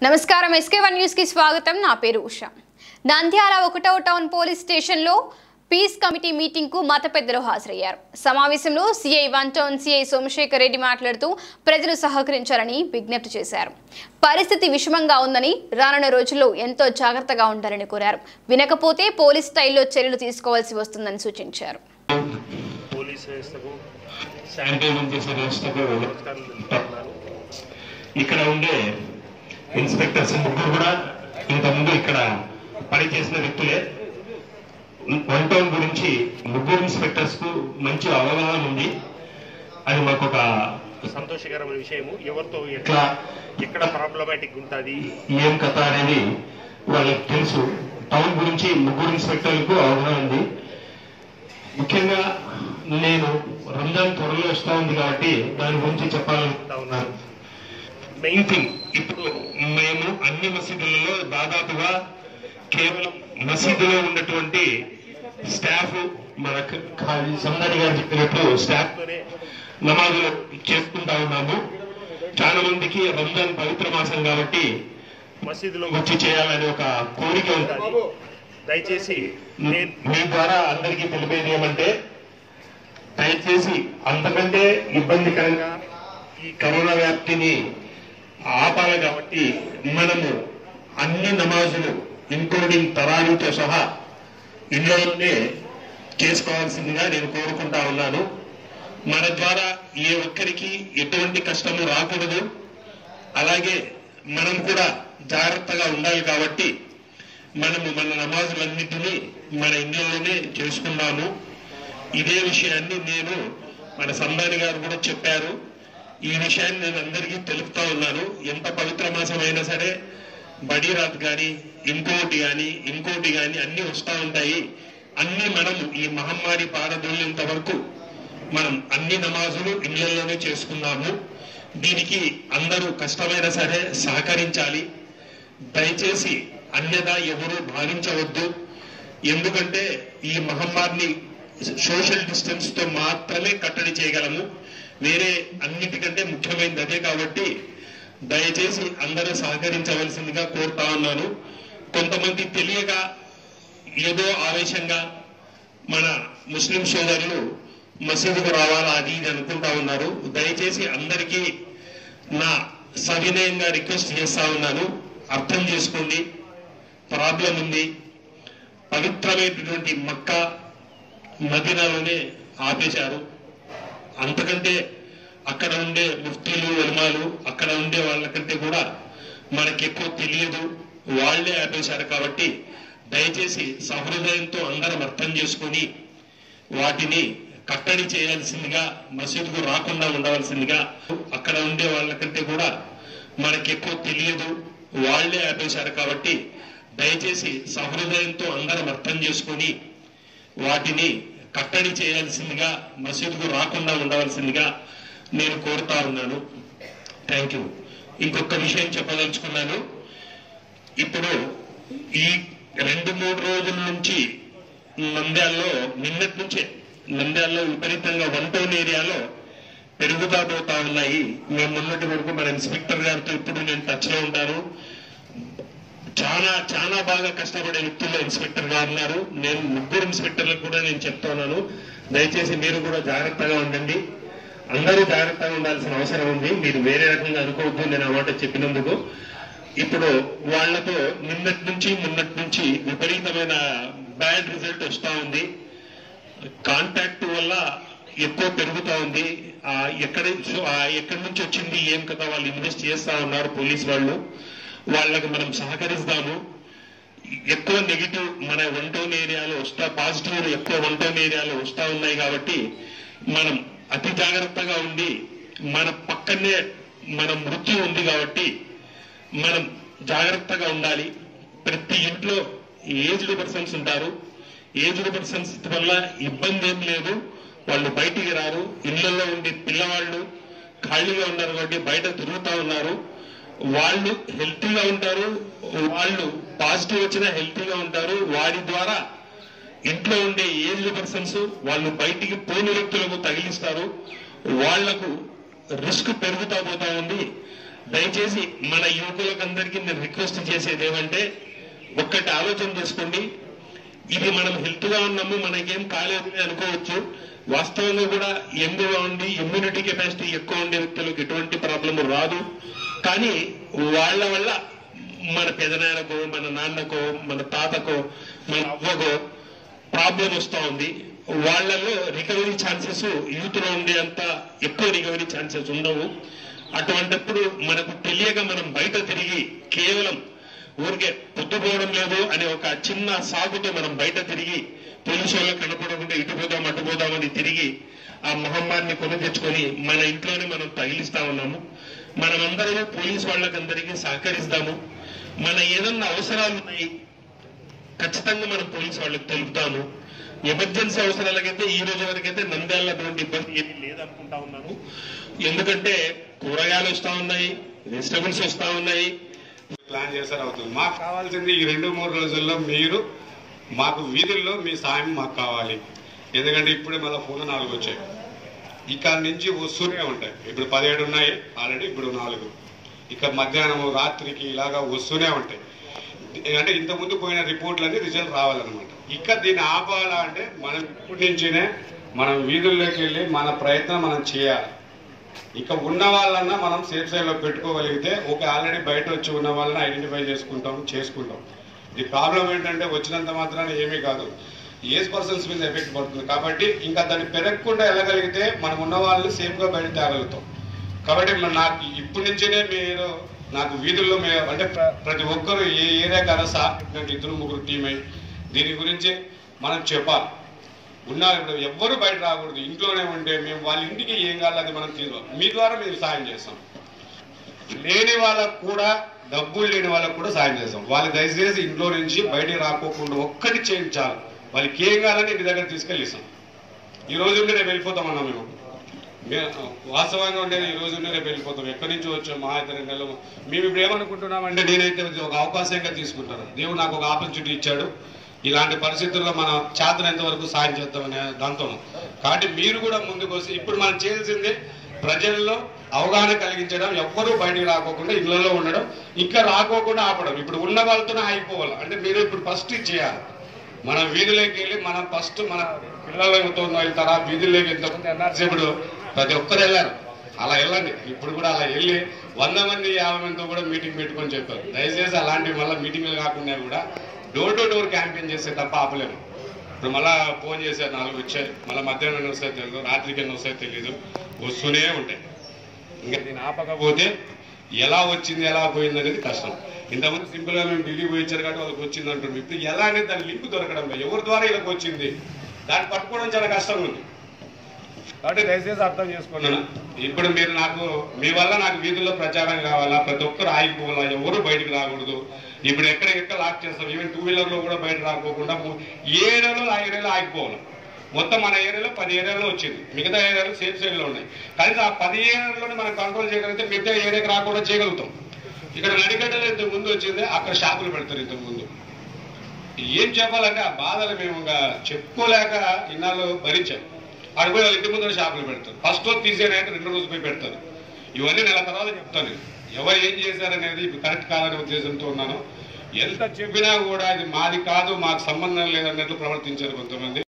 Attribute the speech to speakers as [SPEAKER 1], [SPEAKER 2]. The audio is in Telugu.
[SPEAKER 1] నమస్కారం ఎస్కే వన్ న్యూస్ కి స్వాగతం నా పేరు ఉష నంద్యాల ఒకటవ టౌన్ పోలీస్ స్టేషన్లో పీస్ కమిటీ మీటింగ్ కు మత పెద్దలు హాజరయ్యారు సమావేశంలో CI one town CI Somasekhar Reddy మాట్లాడుతూ ప్రజలు సహకరించాలని విజ్ఞప్తి చేశారు పరిస్థితి విషమంగా ఉందని రానున్న రోజుల్లో ఎంతో జాగ్రత్తగా ఉండాలని కోరారు వినకపోతే పోలీస్ స్టైల్లో చర్యలు తీసుకోవాల్సి వస్తుందని సూచించారు
[SPEAKER 2] పోలీస్ వ్యవస్థకు
[SPEAKER 3] శానిటైజింగ్ చేసే వ్యవస్థకు
[SPEAKER 2] నమస్కారాలు తెలుపుతున్నాను
[SPEAKER 3] ఇక్కడ ఉండే ఇన్స్పెక్టర్స్ ముగ్గురు కూడా ఇంతకుముందు ఇక్కడ పనిచేసిన వ్యక్తులే వన్ టౌన్ గురించి ముగ్గురు ఇన్స్పెక్టర్స్ కు మంచి అవగాహన ఉంది అది మాకు ఒక
[SPEAKER 2] సంతోషకరమైన విషయము ఎవరితో ఎట్లా
[SPEAKER 3] ఎట్లా
[SPEAKER 2] ఎక్కడ ప్రాబ్లమాటిక్ ఉంటుంది
[SPEAKER 3] ఏం కథ అనేది వాళ్ళకి తెలుసు టౌన్ గురించి ముగ్గురు ఇన్స్పెక్టర్లకు అవగాహన ఉంది ముఖ్యంగా నేను రంజాన్ త్వరలో వస్తా ఉంది కాబట్టి దాని గురించి చెప్పాలనుకుంటా ఉన్నాను మెయిన్ థింగ్ ఇప్పుడు మేము అన్ని మసీదులలో దాదాపుగా కేవలం మసీదులో ఉన్నటువంటి స్టాఫ్ మన సందడి గారు చెప్పినట్టు స్టాఫ్ తోనే నమాజులు చేసుకుంటా ఉన్నాము చాలా మందికి రంజాన్ పవిత్ర మాసం కాబట్టి
[SPEAKER 2] మసీదులో
[SPEAKER 3] వచ్చి చేయాలని ఒక కోరిక ఉంటుంది
[SPEAKER 2] దయచేసి
[SPEAKER 3] నేను మీ ద్వారా అందరికీ తెలిపేది ఏమంటే దయచేసి అంతకంటే ఇబ్బందికరంగా ఈ కరోనా వ్యాప్తిని ఆపాలి కాబట్టి మనము అన్ని నమాజులు ఇంక్లూడింగ్ తరాలతో సహా ఇళ్లలోనే చేసుకోవాల్సిందిగా నేను కోరుకుంటా ఉన్నాను మన ద్వారా ఏ ఒక్కరికి ఎటువంటి కష్టము రాకూడదు అలాగే మనం కూడా జాగ్రత్తగా ఉండాలి కాబట్టి మనము మన నమాజులన్నింటినీ మన ఇండ్లలోనే చేసుకున్నాము ఇదే విషయాన్ని నేను మన సందాని గారు కూడా చెప్పారు ఈ విషయాన్ని నేను అందరికీ తెలుపుతా ఉన్నాను ఎంత పవిత్ర మాసం అయినా సరే బడీరాత్ గాని ఇంకోటి గాని ఇంకోటి గాని అన్ని వస్తా ఉంటాయి అన్ని మనం ఈ మహమ్మారి పారదోలేంత వరకు మనం అన్ని నమాజులు ఇళ్లలోనే చేసుకున్నాము దీనికి అందరూ కష్టమైనా సరే సహకరించాలి దయచేసి అన్యదా ఎవరూ భావించవద్దు ఎందుకంటే ఈ మహమ్మారిని సోషల్ డిస్టెన్స్ తో మాత్రమే కట్టడి చేయగలము వేరే అన్నిటికంటే ముఖ్యమైనది అదే కాబట్టి దయచేసి అందరూ సహకరించవలసిందిగా కోరుతా ఉన్నాను కొంతమంది తెలియక ఏదో ఆవేశంగా మన ముస్లిం సోదరులు మసీదుకు రావాలా అది ఇది అనుకుంటా ఉన్నారు దయచేసి అందరికీ నా సవినయంగా రిక్వెస్ట్ చేస్తా ఉన్నాను అర్థం చేసుకోండి ప్రాబ్లం ఉంది పవిత్రమైనటువంటి మక్క మదీనాలోనే ఆపేశారు అంతకంటే అక్కడ ఉండే ముఫ్తీలు ఉలమాలు అక్కడ ఉండే వాళ్ళకంటే కూడా మనకి ఎక్కువ తెలియదు వాళ్లే ఆపేశారు కాబట్టి దయచేసి సహృదయంతో అందరం అర్థం చేసుకొని వాటిని కట్టడి చేయాల్సిందిగా మసీదుకు రాకుండా ఉండవలసిందిగా అక్కడ ఉండే వాళ్ళకంటే కూడా మనకి ఎక్కువ తెలియదు వాళ్లే ఆపేశారు కాబట్టి దయచేసి సహృదయంతో అందరం అర్థం చేసుకొని వాటిని కట్టడి చేయాల్సిందిగా మసీదుకు రాకుండా ఉండవలసిందిగా నేను కోరుతా ఉన్నాను థ్యాంక్ యూ ఇంకొక విషయం చెప్పదలుచుకున్నాను ఇప్పుడు ఈ రెండు మూడు రోజుల నుంచి నంద్యాలలో నిన్నటి నుంచే నంద్యాలలో విపరీతంగా వన్ టౌన్ ఏరియాలో పెరుగుతా పోతా ఉన్నాయి మేము మొన్నటి వరకు మన ఇన్స్పెక్టర్ గారితో ఇప్పుడు నేను టచ్ లో ఉంటాను చాలా చాలా బాగా కష్టపడే వ్యక్తుల్లో ఇన్స్పెక్టర్ గారు ఉన్నారు నేను ముగ్గురు ఇన్స్పెక్టర్లకు కూడా నేను చెప్తున్నాను దయచేసి మీరు కూడా జాగ్రత్తగా ఉండండి అందరూ జాగ్రత్తగా ఉండాల్సిన అవసరం ఉంది మీరు వేరే రకంగా అనుకోవద్దు నేను ఆ మాట చెప్పినందుకు ఇప్పుడు వాళ్లతో నిన్నటి నుంచి మొన్నటి నుంచి విపరీతమైన బ్యాడ్ రిజల్ట్ వస్తా ఉంది కాంటాక్ట్ వల్ల ఎక్కువ పెరుగుతా ఉంది ఆ ఎక్కడ సో ఆ ఎక్కడి నుంచి వచ్చింది ఏం కదా వాళ్ళు ఇన్వెస్ట్ చేస్తా ఉన్నారు పోలీస్ వాళ్ళు వాళ్ళకి మనం సహకరిస్తాము ఎక్కువ నెగిటివ్ మన వన్ టౌన్ ఏరియాలో వస్తా పాజిటివ్ ఎక్కువ వన్ టౌన్ ఏరియాలో వస్తా ఉన్నాయి కాబట్టి మనం అతి జాగ్రత్తగా ఉండి మన పక్కనే మన మృత్యు ఉంది కాబట్టి మనం జాగ్రత్తగా ఉండాలి ప్రతి ఇంట్లో ఏజ్డ్ పర్సన్స్ ఉంటారు ఏజ్డ్ పర్సన్స్ వల్ల ఇబ్బంది ఏం లేదు వాళ్ళు బయటికి రారు ఇళ్లలో ఉండే పిల్లవాళ్ళు ఖాళీగా ఉన్నారు కాబట్టి బయట తిరుగుతా ఉన్నారు వాళ్ళు హెల్తీగా ఉంటారు వాళ్ళు పాజిటివ్ వచ్చినా హెల్తీగా ఉంటారు వారి ద్వారా ఇంట్లో ఉండే ఏజ్డ్ పర్సన్స్ వాళ్ళు బయటికి పోని వ్యక్తులకు తగిలిస్తారు వాళ్లకు రిస్క్ పెరుగుతా పోతా ఉంది దయచేసి మన యువకులకందరికీ నేను రిక్వెస్ట్ చేసేది ఏమంటే ఒక్కటి ఆలోచన చేసుకోండి ఇది మనం హెల్త్ గా ఉన్నాము మనకేం కాలేదు అని అనుకోవచ్చు వాస్తవంగా కూడా యంగ్గా ఉండి ఇమ్యూనిటీ కెపాసిటీ ఎక్కువ ఉండే వ్యక్తులకు ఎటువంటి ప్రాబ్లం రాదు కానీ వాళ్ళ వల్ల మన పెదనాన్నకో మన నాన్నకో మన తాతకో మన అవ్వకో ప్రాబ్లం వస్తూ ఉంది వాళ్ళలో రికవరీ ఛాన్సెస్ యూత్ లో ఉండే అంత ఎక్కువ రికవరీ ఛాన్సెస్ ఉండవు అటువంటప్పుడు మనకు తెలియక మనం బయట తిరిగి కేవలం ఊరికే పొద్దుపోవడం లేదు అనే ఒక చిన్న సాగుతో మనం బయట తిరిగి పోలీసు వాళ్ళకి కనపడకుండా ఇటు పోదాం అటు పోదామని తిరిగి ఆ మహమ్మారిని కొని తెచ్చుకొని మన ఇంట్లోనే మనం తగిలిస్తా ఉన్నాము మనమందరము పోలీసు వాళ్ళకందరికీ సహకరిస్తాము మన ఏదన్నా అవసరాలు ఉన్నాయి ఖచ్చితంగా మనం పోలీసు వాళ్ళకి తెలుపుతాము ఎమర్జెన్సీ అవసరాలకైతే ఈ రోజు వరకైతే నంద్యాల అటువంటి ఇబ్బంది ఏమీ లేదనుకుంటా ఉన్నాను ఎందుకంటే కూరగాయలు వస్తా ఉన్నాయి వెజిటబుల్స్ వస్తా ఉన్నాయి
[SPEAKER 4] ప్లాన్ చేశారు అవుతుంది మాకు కావాల్సింది ఈ రెండు మూడు రోజుల్లో మీరు మాకు వీధుల్లో మీ సాయం మాకు కావాలి ఎందుకంటే ఇప్పుడే మళ్ళీ ఫోన్ నాలుగు వచ్చాయి ఇక్కడ నుంచి వస్తూనే ఉంటాయి ఇప్పుడు పదిహేడు ఉన్నాయి ఆల్రెడీ ఇప్పుడు నాలుగు ఇక మధ్యాహ్నం రాత్రికి ఇలాగా వస్తూనే ఉంటాయి అంటే ఇంతకుముందు పోయిన రిపోర్ట్లన్నీ రిజల్ట్ రావాలన్నమాట ఇక దీన్ని ఆపాలా అంటే మనం ఇప్పటి నుంచినే మనం వీధుల్లోకి వెళ్ళి మన ప్రయత్నం మనం చేయాలి ఇక ఉన్న వాళ్ళన్నా మనం సేఫ్ సైడ్ లో పెట్టుకోగలిగితే ఒక ఆల్రెడీ బయట వచ్చి ఉన్న వాళ్ళని ఐడెంటిఫై చేసుకుంటాం చేసుకుంటాం ఇది ప్రాబ్లం ఏంటంటే వచ్చినంత మాత్రాన ఏమీ కాదు ఏజ్ పర్సన్స్ మీద ఎఫెక్ట్ పడుతుంది కాబట్టి ఇంకా దాన్ని పెరగకుండా వెళ్ళగలిగితే మనం ఉన్న వాళ్ళని సేఫ్ గా బయట తేగలుగుతాం కాబట్టి మరి నాకు ఇప్పటి నుంచేనే మీరు నాకు వీధుల్లో మే అంటే ప్ర- ప్రతి ఒక్కరు ఏ ఏరియా కదా సార్ నాకు ఇద్దరు ముగ్గురు టీం అయి దీని గురించి మనం చెప్పాలి ఉన్నారు ఇప్పుడు ఎవ్వరు బయట రాకూడదు ఇంట్లోనే ఉంటే మేము వాళ్ళ ఇంటికి ఏం కావాలి అది మనం తీసుకోవాలి మీ ద్వారా మేము సాయం చేస్తాం లేని వాళ్ళకు కూడా డబ్బులు లేని వాళ్ళకు కూడా సాయం చేస్తాం వాళ్ళు దయచేసి ఇంట్లో నుంచి బయటికి రాకోకుండా ఒక్కటి చేయించాలి వాళ్ళకి ఏం కావాలని ఇంటి దగ్గర తీసుకెళ్ళి ఇస్తాం ఈ రోజు ఉండి రేపు వెళ్ళిపోతామన్నా మేము మే- వాస్తవంగా ఉండేది ఈ రోజు ఉండి రేపు వెళ్ళిపోతాం ఎక్కడి నుంచి వచ్చాం మా ఇద్దరు నెలలు మేము ఇప్పుడు ఏమనుకుంటున్నామంటే నేనైతే ఇది ఒక అవకాశంగా తీసుకుంటాను దేవుడు నాకు ఒక ఆపర్చునిటీ ఇచ్చాడు ఇలాంటి పరిస్థితుల్లో మనం చేతనంత వరకు సాయం చేద్దామనే దాంతో కాబట్టి మీరు కూడా ముందుకు వస్తే ఇప్పుడు మనం చేయాల్సింది ప్రజల్లో అవగాహన కలిగించడం ఎవ్వరూ బయటికి రాకోకుండా ఇళ్లలో ఉండడం ఇంకా రాకోకుండా ఆపడం ఇప్పుడు ఉన్న వాళ్ళతోనే ఆగిపోవాలి అంటే మీరు ఇప్పుడు ఫస్ట్ చేయాలి మన వీధిలోకి వెళ్ళి మనం ఫస్ట్ మన పిల్లలతో వెళ్తారా వీధుల్లోకి ఇంతకుముందు ఎన్ఆర్సీ ఇప్పుడు ప్రతి ఒక్కరు వెళ్ళారు అలా వెళ్ళండి ఇప్పుడు కూడా అలా వెళ్ళి వంద మంది యాభై మందితో కూడా మీటింగ్ పెట్టుకొని చెప్పారు దయచేసి అలాంటివి మళ్ళీ మీటింగ్లు కాకుండా కూడా డోర్ టు డోర్ క్యాంపెయిన్ చేస్తే తప్ప ఆపలేము ఇప్పుడు మళ్ళా ఫోన్ చేశారు నాలుగు వచ్చాయి మళ్ళీ మధ్యాహ్నం ఎన్ని వస్తాయో తెలియదు రాత్రికి ఎన్ని వస్తాయో తెలియదు వస్తూనే ఉంటాయి ఇంకా దీన్ని ఆపకపోతే ఎలా వచ్చింది ఎలా పోయింది అనేది కష్టం ఇంతకుముందు సింపుల్ గా మేము ఢిల్లీ పోయి ఇచ్చారు కాబట్టి వాళ్ళకి వచ్చింది అంటుంది ఇప్పుడు ఎలా అనేది దాని లింక్ దొరకడం లేదు ఎవరి ద్వారా వీళ్ళకి వచ్చింది దాన్ని పట్టుకోవడం చాలా కష్టంగా ఉంది కాబట్టి దయచేసి అర్థం చేసుకున్నాను ఇప్పుడు మీరు నాకు మీ వల్ల నాకు వీధుల్లో ప్రచారం కావాలా ప్రతి ఒక్కరు ఆగిపోవాలా ఎవరు బయటకు రాకూడదు ఇప్పుడు ఎక్కడ ఎక్కడ లాక్ చేస్తాం ఈవెన్ టూ వీలర్ లో కూడా బయట రాకోకుండా ము- ఏ ఏరియాలో ఆ ఏరియాలో ఆగిపోవాలి మొత్తం మన ఏరియాలో పది ఏరియాలో వచ్చింది మిగతా ఏరియాలో సేఫ్ సైడ్ లో ఉన్నాయి కానీ ఆ పది ఏరియాలోనే మనం కంట్రోల్ చేయగలిగితే మిగతా ఏరియాకి రాకుండా చేయగలుగుతాం ఇక్కడ నడిగడ్డలో ఇంతకు ముందు వచ్చింది అక్కడ షాపులు పెడతారు ఇంతకు ముందు ఏం చెప్పాలంటే ఆ బాధలు మేము ఇంకా చెప్పుకోలేక ఇన్నాళ్ళు భరించాం అడిపోయి వాళ్ళ ఇంటి ముందర షాపులు పెడతారు ఫస్ట్ రోజు తీసేనంటే రెండు రోజులు పోయి పెడతారు ఇవన్నీ నెల తర్వాత చెప్తాను నేను. ఎవరు ఏం చేశారనేది ఇప్పుడు కరెక్ట్ కాదనే ఉద్దేశంతో ఉన్నాను ఎంత చెప్పినా కూడా ఇది మాది కాదు మాకు సంబంధం లేదన్నట్లు ప్రవర్తించారు కొంతమంది